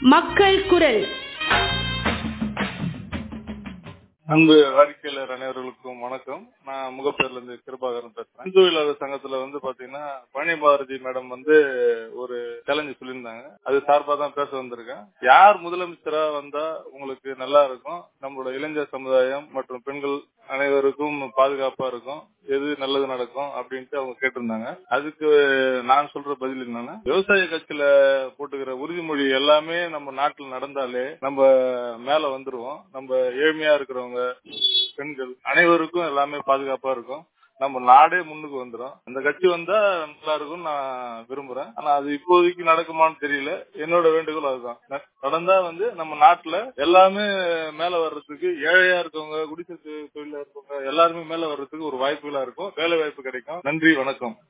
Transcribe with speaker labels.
Speaker 1: மக்கள் குரல்
Speaker 2: அன்பு வாடிக்கையாளர் அனைவர்களுக்கும் வணக்கம் நான் முகப்பேர்ல இருந்து கிருபாகரன் பேசுறேன் இந்து இல்லாத சங்கத்துல வந்து பாத்தீங்கன்னா பழனி பாரதி மேடம் வந்து ஒரு சேலஞ்சு சொல்லியிருந்தாங்க அது சார்பா தான் பேச வந்திருக்கேன் யார் முதலமைச்சரா வந்தா உங்களுக்கு நல்லா இருக்கும் நம்மளோட இளைஞர் சமுதாயம் மற்றும் பெண்கள் அனைவருக்கும் பாதுகாப்பா இருக்கும் எது நல்லது நடக்கும் அப்படின்ட்டு அவங்க கேட்டிருந்தாங்க அதுக்கு நான் சொல்ற பதில் என்னன்னா விவசாய கட்சியில போட்டுக்கிற உறுதிமொழி எல்லாமே நம்ம நாட்டில் நடந்தாலே நம்ம மேல வந்துருவோம் நம்ம ஏழ்மையா இருக்கிறவங்க பெண்கள் அனைவருக்கும் எல்லாமே பாதுகாப்பா இருக்கும் நம்ம நாடே முன்னுக்கு வந்துடும் அந்த கட்சி வந்தா நல்லா இருக்கும் நான் விரும்புறேன் ஆனா அது இப்போதைக்கு நடக்குமான்னு தெரியல என்னோட வேண்டுகோள் அதுதான் நடந்தா வந்து நம்ம நாட்டுல எல்லாமே மேல வர்றதுக்கு ஏழையா இருக்கவங்க குடிசை தொழில இருக்கவங்க எல்லாருமே மேல வர்றதுக்கு ஒரு வாய்ப்புகளா இருக்கும் வேலை வாய்ப்பு கிடைக்கும் நன்றி வணக்கம்